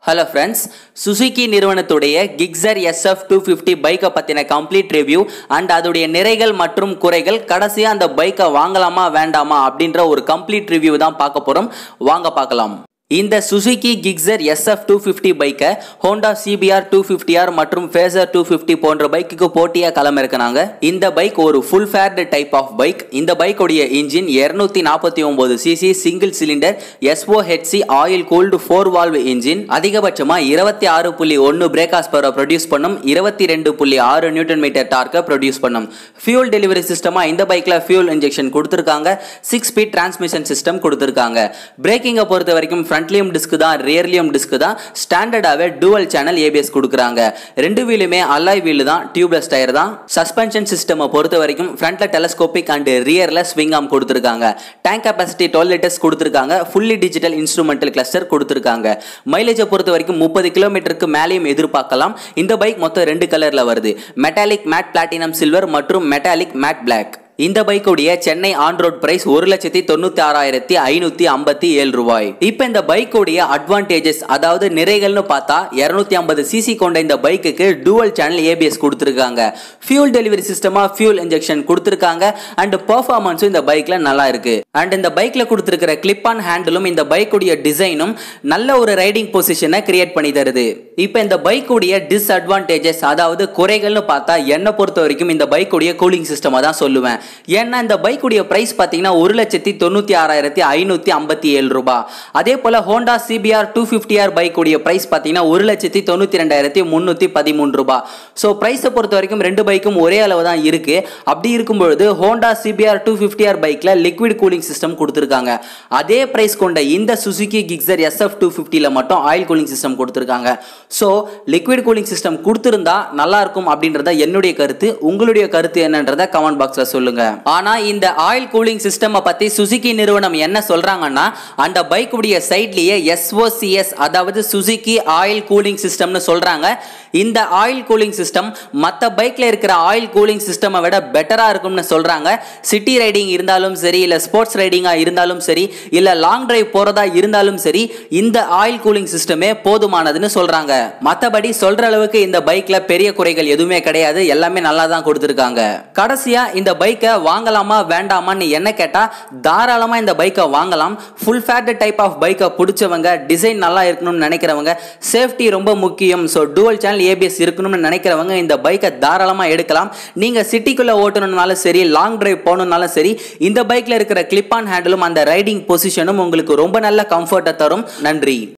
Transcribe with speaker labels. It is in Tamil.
Speaker 1: ஹலோ ஃப்ரெண்ட்ஸ் சுசுகி நிறுவனத்துடைய கிக்ஸர் எஸ்எஃப் டூ ஃபிஃப்டி பைக்கை பற்றின கம்ப்ளீட் ரிவ்யூ அண்ட் அதோடைய நிறைகள் மற்றும் குறைகள் கடைசியாக அந்த பைக்கை வாங்கலாமா வேண்டாமா அப்படின்ற ஒரு கம்ப்ளீட் ரிவ்யூ தான் பார்க்க போகிறோம் வாங்க பார்க்கலாம் இந்த Suzuki Gixxer SF two fifty பைக்கை Honda CBR two fifty R மற்றும் ஃபேசர் டூ ஃபிஃப்டி போன்ற பைக்குக்கு போட்டியாக களம் இருக்கிறாங்க இந்த பைக் ஒரு full faired type of bike இந்த பைக்குடைய இன்ஜின் இருநூத்தி நாற்பத்தி ஒன்பது CC single cylinder SOHC oil cooled four valve engine அதிகபட்சமாக இருபத்தி ஆறு புள்ளி ஒன்று பிரேக்காஸ் பவரை ப்ரொடியூஸ் பண்ணும் இருபத்தி ரெண்டு புள்ளி ஆறு நியூட்டன் மீட்டர் டார்க்கை ப்ரொடியூஸ் பண்ணும் ஃபியூல் டெலிவரி சிஸ்டமாக இந்த பைக்கில் ஃபியூல் இன்ஜெக்ஷன் கொடுத்துருக்காங்க சிக்ஸ் ஸ்பீட் டிரான்ஸ்மிஷன் சிஸ்டம் கொடுத்துருக்காங்க பிரேக்கிங்கை பொறுத்த வரைக்கும் ஃப்ரண்ட்லியும் டிஸ்க் தான் ரியர்லியும் டிஸ்க் தான் ஸ்டாண்டர்டாகவே டூவல் சேனல் ஏபிஎஸ் கொடுக்குறாங்க ரெண்டு வீலுமே அல்லாய் வீல் தான் டியூப்லெஸ் டயர் தான் சஸ்பென்ஷன் சிஸ்டமை பொறுத்த வரைக்கும் ஃப்ரண்ட்ல டெலஸ்கோபிக் அண்ட் ரியர்ல ஸ்விங் ஆம் கொடுத்துருக்காங்க டேங்க் கெப்பாசிட்டி டுவெல் லிட்டர்ஸ் கொடுத்துருக்காங்க ஃபுல்லி டிஜிட்டல் இன்ஸ்ட்ருமெண்டல் கிளஸ்டர் கொடுத்துருக்காங்க மைலேஜை பொறுத்த வரைக்கும் முப்பது கிலோமீட்டருக்கு மேலேயும் எதிர்பார்க்கலாம் இந்த பைக் மொத்தம் ரெண்டு கலர்ல வருது மெட்டாலிக் மேட் பிளாட்டினம் சில்வர் மற்றும் மெட்டாலிக் மேட் பிளாக் இந்த பைக்குடைய சென்னை ஆன் ரோட் பிரைஸ் ஒரு லட்சத்தி தொண்ணூத்தி ஆறாயிரத்தி ஐநூத்தி ஐம்பத்தி ஏழு ரூபாய் இப்போ இந்த பைக்குடைய அட்வான்டேஜஸ் அதாவது நிறைகள்னு பார்த்தா இருநூத்தி ஐம்பது சிசி கொண்ட இந்த பைக்குக்கு டூவல் சேனல் ஏபிஎஸ் கொடுத்துருக்காங்க ஃபியூல் டெலிவரி சிஸ்டமா ஃபியூல் இன்ஜெக்ஷன் கொடுத்துருக்காங்க அண்ட் பெர்ஃபார்மன்ஸும் இந்த பைக்ல நல்லா இருக்கு அண்ட் இந்த பைக்ல கொடுத்துருக்கிற கிளிப் ஆன் ஹேண்டிலும் இந்த பைக்குடைய டிசைனும் நல்ல ஒரு ரைடிங் பொசிஷனை கிரியேட் பண்ணி தருது இப்போ இந்த பைக்குடைய டிஸ்அட்வான்டேஜஸ் அதாவது குறைகள்னு பார்த்தா என்னை பொறுத்த வரைக்கும் இந்த பைக்குடைய கூலிங் சிஸ்டமாக தான் சொல்லுவேன் ஏன்னா இந்த பைக்குடைய ப்ரைஸ் பார்த்தீங்கன்னா ஒரு லட்சத்தி தொண்ணூற்றி ஆறாயிரத்தி ஐநூற்றி ஐம்பத்தி ஏழு ரூபாய் அதே போல் Honda CBR two fifty R பைக்குடைய ப்ரைஸ் பார்த்தீங்கன்னா ஒரு லட்சத்தி தொண்ணூற்றி ரெண்டாயிரத்தி முந்நூற்றி பதிமூணு ரூபாய் ஸோ ப்ரைஸை பொறுத்த வரைக்கும் ரெண்டு பைக்கும் ஒரே அளவு தான் இருக்கு அப்படி இருக்கும்பொழுது Honda CBR two fifty R பைக்கில் லிக்விட் கூலிங் சிஸ்டம் கொடுத்துருக்காங்க அதே ப்ரைஸ் கொண்ட இந்த சுசுகி கிக்ஸர் எஸ்எஃப் டூ ஃபிஃப்டியில் மட்டும் ஆயில் கூலிங் சிஸ்டம் கொடுத்துருக்காங்க ஸோ லிக்விட் கூலிங் சிஸ்டம் கொடுத்துருந்தா நல்லா இருக்கும் அப்படின்றத என்னுடைய கருத்து உங்களுடைய கருத்து என்னன்றத கமெண்ட் பாக்ஸில் சொல்லுங்க ஆனா இந்த ஆயில் கூலிங் சிஸ்டம் பத்தி சுசுகி நிறுவனம் என்ன சொல்றாங்கன்னா அந்த பைக்குடைய சைட்லயே எஸ்ஓசிஎஸ் அதாவது சுசுகி ஆயில் கூலிங் சிஸ்டம்னு சொல்றாங்க இந்த ஆயில் கூலிங் சிஸ்டம் மற்ற பைக்ல இருக்கிற ஆயில் கூலிங் சிஸ்டமை விட பெட்டரா இருக்கும்னு சொல்றாங்க சிட்டி ரைடிங் இருந்தாலும் சரி இல்ல ஸ்போர்ட்ஸ் ரைடிங்கா இருந்தாலும் சரி இல்ல லாங் டிரைவ் போறதா இருந்தாலும் சரி இந்த ஆயில் கூலிங் சிஸ்டமே போதுமானதுன்னு சொல்றாங்க மற்றபடி சொல்ற அளவுக்கு இந்த பைக்ல பெரிய குறைகள் எதுவுமே கிடையாது எல்லாமே நல்லா தான் கொடுத்துருக்காங்க கடைசியா இந்த பைக்கை வாங்கலாமா வேண்டாமான்னு என்ன கேட்டா தாராளமா இந்த பைக்கை வாங்கலாம் ஃபுல் ஃபேட் டைப் ஆஃப் பைக்கை பிடிச்சவங்க டிசைன் நல்லா இருக்கணும்னு நினைக்கிறவங்க சேஃப்டி ரொம்ப முக்கியம் ஸோ டூவல் சேனல் ஏபிஎஸ் இருக்கணும்னு நினைக்கிறவங்க இந்த பைக்கை தாராளமா எடுக்கலாம் நீங்க சிட்டிக்குள்ள ஓட்டணும்னாலும் சரி லாங் டிரைவ் போகணும்னாலும் சரி இந்த பைக்ல இருக்கிற கிளிப் ஆன் ஹேண்டிலும் அந்த ரைடிங் பொசிஷனும் உங்களுக்கு ரொம்ப நல்ல கம்ஃபர்ட்டை தரும் நன்றி